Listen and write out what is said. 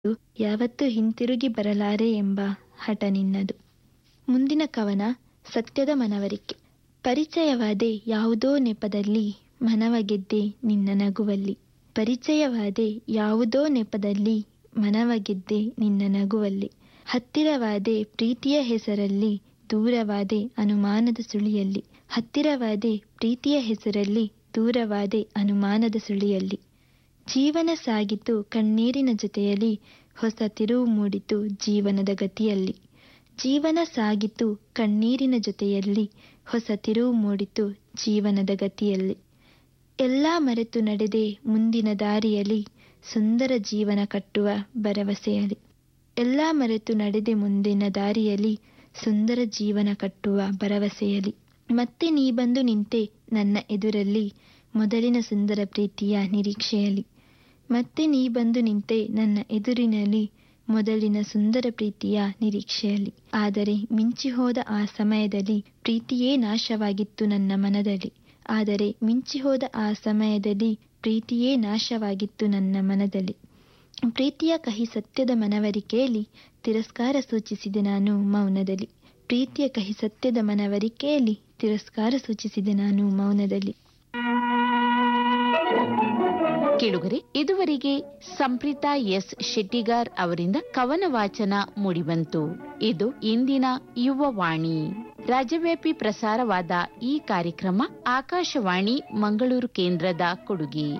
ಯಾವತ್ತೂ ಹಿಂತಿರುಗಿ ಬರಲಾರೆ ಎಂಬ ಹಠ ನಿನ್ನದು ಮುಂದಿನ ಕವನ ಸತ್ಯದ ಮನವರಿಕೆ ಪರಿಚಯವಾದೆ ಯಾವುದೋ ನೆಪದಲ್ಲಿ ಮನವ ಗೆದ್ದೆ ನಿನ್ನ ನಗುವಲ್ಲಿ ಪರಿಚಯವಾದೆ ಯಾವುದೋ ನೆಪದಲ್ಲಿ ಮನವ ಗೆದ್ದೆ ನಿನ್ನ ನಗುವಲ್ಲಿ ಹತ್ತಿರವಾದೆ ಪ್ರೀತಿಯ ಹೆಸರಲ್ಲಿ ದೂರವಾದೆ ಅನುಮಾನದ ಸುಳಿಯಲ್ಲಿ ಹತ್ತಿರವಾದೆ ಪ್ರೀತಿಯ ಹೆಸರಲ್ಲಿ ದೂರವಾದೆ ಅನುಮಾನದ ಸುಳಿಯಲ್ಲಿ ಜೀವನ ಸಾಗಿತು ಕಣ್ಣೀರಿನ ಜೊತೆಯಲ್ಲಿ ಹೊಸ ತಿರುವು ಮೂಡಿತು ಜೀವನದ ಗತಿಯಲ್ಲಿ ಜೀವನ ಸಾಗಿತು ಕಣ್ಣೀರಿನ ಜೊತೆಯಲ್ಲಿ ಹೊಸ ತಿರುವು ಮೂಡಿತು ಜೀವನದ ಗತಿಯಲ್ಲಿ ಎಲ್ಲ ಮರೆತು ನಡೆದೆ ಮುಂದಿನ ದಾರಿಯಲ್ಲಿ ಸುಂದರ ಜೀವನ ಕಟ್ಟುವ ಭರವಸೆಯಲ್ಲಿ ಎಲ್ಲ ಮರೆತು ನಡೆದೆ ಮುಂದಿನ ದಾರಿಯಲ್ಲಿ ಸುಂದರ ಜೀವನ ಕಟ್ಟುವ ಭರವಸೆಯಲ್ಲಿ ಮತ್ತೆ ನೀ ಬಂದು ನಿಂತೆ ನನ್ನ ಎದುರಲ್ಲಿ ಮೊದಲಿನ ಸುಂದರ ಪ್ರೀತಿಯ ನಿರೀಕ್ಷೆಯಲ್ಲಿ ಮತ್ತೆ ನೀ ಬಂದು ನಿಂತೆ ನನ್ನ ಎದುರಿನಲ್ಲಿ ಮೊದಲಿನ ಸುಂದರ ಪ್ರೀತಿಯ ನಿರೀಕ್ಷೆಯಲ್ಲಿ ಆದರೆ ಮಿಂಚಿ ಹೋದ ಆ ಸಮಯದಲ್ಲಿ ಪ್ರೀತಿಯೇ ನಾಶವಾಗಿತ್ತು ನನ್ನ ಮನದಲ್ಲಿ ಆದರೆ ಮಿಂಚಿ ಹೋದ ಆ ಸಮಯದಲ್ಲಿ ಪ್ರೀತಿಯೇ ನಾಶವಾಗಿತ್ತು ನನ್ನ ಮನದಲ್ಲಿ ಪ್ರೀತಿಯ ಕಹಿ ಸತ್ಯದ ಮನವರಿಕೆಯಲ್ಲಿ ತಿರಸ್ಕಾರ ಸೂಚಿಸಿದೆ ನಾನು ಮೌನದಲ್ಲಿ ಪ್ರೀತಿಯ ಕಹಿ ಸತ್ಯದ ಮನವರಿಕೆಯಲ್ಲಿ ತಿರಸ್ಕಾರ ಸೂಚಿಸಿದೆ ನಾನು ಮೌನದಲ್ಲಿ ಕೇಳುಗರೆ ಇದುವರೆಗೆ ಸಂಪ್ರೀತಾ ಎಸ್ ಶೆಟ್ಟಿಗಾರ್ ಅವರಿಂದ ಕವನ ವಾಚನ ಮೂಡಿಬಂತು ಇದು ಇಂದಿನ ಯುವವಾಣಿ ರಾಜ್ಯವ್ಯಾಪಿ ಪ್ರಸಾರವಾದ ಈ ಕಾರ್ಯಕ್ರಮ ಆಕಾಶವಾಣಿ ಮಂಗಳೂರು ಕೇಂದ್ರದ ಕೊಡುಗೆ